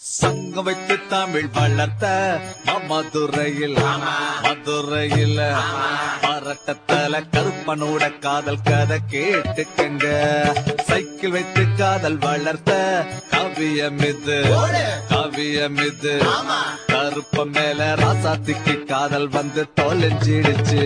சங்கம் வைத்து தமிழ் வளர்த்த மதுரையில் மதுரையில் பரட்டத்தல கருப்பனோட காதல் கதை கேட்டுக்கங்க சைக்கிள் வைத்து காதல் வளர்த்த கவியம் இது கவியம் இது கருப்ப மேல ராசாத்திக்கு காதல் வந்து தொலைஞ்சிடுச்சு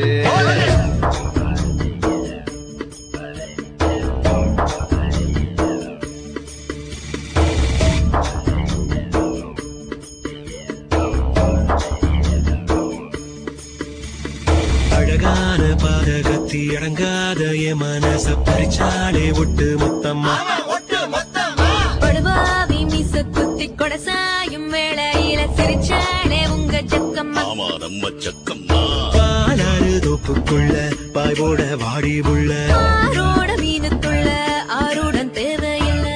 அழகான பாதகத்தி அடங்காத என் மனச பறிச்சாலே ஒட்டு மொத்தமா படுவாவி மீச குத்தி கொடசாயும் வேளையில சிரிச்சாலே உங்க ஜக்கம்மா ஆமா நம்ம சக்கம்மா பாலாறு தோப்புக்குள்ள பாய் போட வாடி உள்ள ஆரோட மீனுக்குள்ள ஆருடன் தேவையில்லை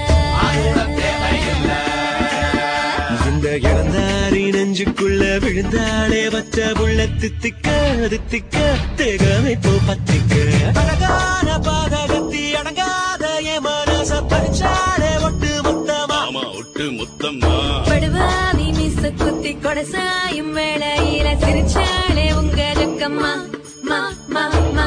இந்த இழந்தாரி நெஞ்சுக்குள்ள விழுந்தாளே வச்ச புள்ள தித்திக்க தித்திக்க தேகமே போ பத்திக்க அழகான பாதகத்தி அடங்காத என் மனச பறிச்சாலே ஒட்டு மொத்தமா ஆமா ஒட்டு மொத்தமா படுவாவி மீச குத்தி கொடசாயும் வேளையில சிரிச்சாலே உங்க ஜக்கம்மா மா மா மா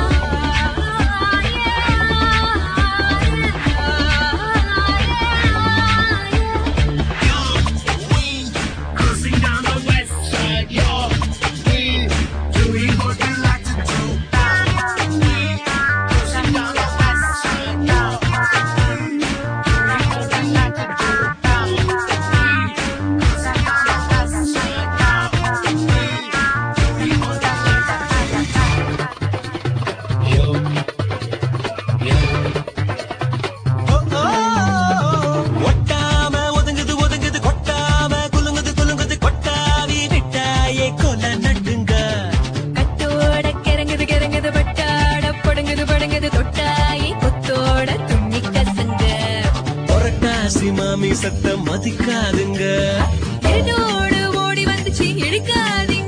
ஒட்டாம ஒதுங்குது ஒதுங்குது கொட்டாம குலுங்குது குலுங்குது கொட்டாவி விட்டாயே கொல நட்டுங்க கட்டோட கிறங்குது கிறங்குது பட்டாட படுங்குது படுங்குது தொட்டாயி கொத்தோட துண்ணி கசங்க புரட்டாசி மாமி சத்தம் மதிக்காதுங்க என்னோடு ஓடி வந்துச்சு இழுக்காதீங்க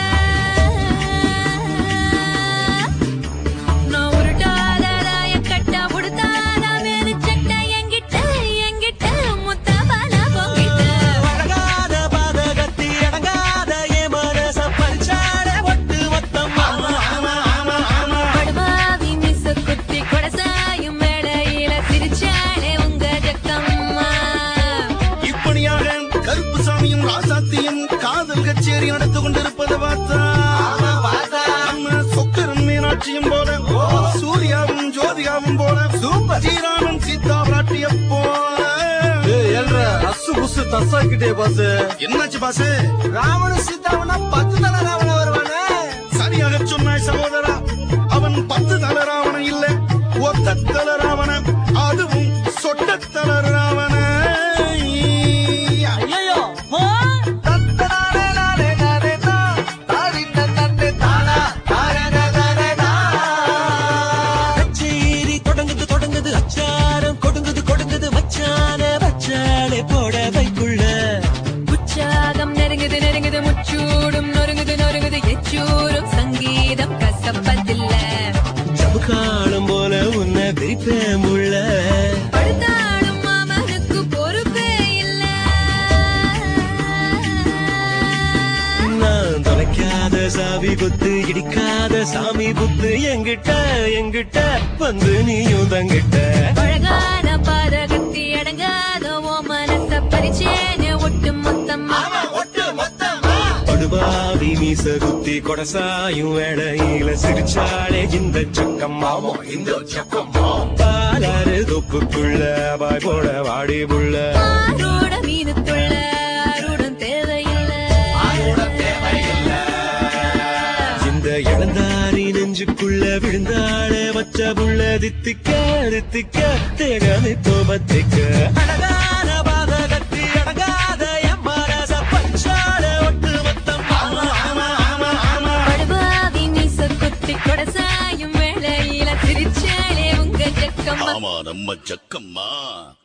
நான் உருட்டாத ராய கட்டா உடுத்தாத வேறு சட்டை என்கிட்ட என்கிட்ட முத்த பல பொங்கிட்ட அடங்காத பாதகத்தி அடங்காத என் மனச பறிச்சாட ஒட்டு மொத்தமா படுவாவி மிஸ் குத்தி கொடசாயும் மேடையில சிரிச்சாலே உங்க ஜக்கம்மா இப்படியாக கருப்பு சாமியும் ராசாத்தியும் காதல் கச்சேரி நடந்து கொண்டிருப்பதை பார்த்தா நம்ம சொக்கரன் மீனாட்சியும் போல சூர்யாவும் ஜோதிகாவும் போல சூப்பர் ஸ்ரீராமன் சீதா பிராட்டிய போல எல்ற அசு புசு தசாக்கிட்டே பாசு என்னாச்சு பாசு ராவண சீதாவனா பத்து தலை ராவண வருவானே சரியாக சொன்னாய் சகோதரா அவன் பத்து தல ராவண இல்ல ஒத்த தல ராவண அதுவும் சொட்ட தல ராவண ஐயோ தத்தனாரே நாரே நாரே தா தாரிட்ட தட்டே தானா தாரே தாரே தா கச்சேரி தொடங்குது தொடங்குது அச்சாரம் கொடுங்குது கொடுங்குது வச்சான வச்சாலே போடவைக்குள்ள உற்சாகம் நெருங்குது நெருங்குது முச்சூடும் நொறுங்குது நொறுங்குது எச்சூரும் சங்கீதம் கசப்பதில்ல ஜமுகாலம் போல உன்னை விரிப்பேன் முள்ள படுத்தாடும் மாமனுக்கு பொறுப்பே இல்ல நான் தொலைக்காத சாவி குத்து இடிக்காத சாமி புத்து எங்கிட்ட எங்கிட்ட வந்து நீயும் தங்கிட்ட அழகான பாதகத்தி அடங்காத ஓ மனச பரிச்சேன ஒட்டு மொத்தமா படுபாவி மீச குத்தி கொடசாயும் வேளையில சிரிச்சாலே இந்த சக்கம்மாமோ இந்த சக்கம்மா பாலாறு தொப்புக்குள்ள பாய் போட வாடி புள்ள ஆரோட மீனுக்குள்ள ஆருடன் தேவையில்லை இந்த இளந்தாரி நெஞ்சுக்குள்ள விழுந்தாளே வச்ச புள்ள தித்திக்க தித்திக்க தேகமிப்போ பத்திக்க அழகான பாதகத்தி அடங்காத என் மனச பச்சாட ஒட்டு மொத்தம் படுபாவி மீச குத்தி கொடசாயும் வேளையில சிரிச்சாலே உங்க ஜக்கம்மா ஆமா நம்ம சக்கம்மா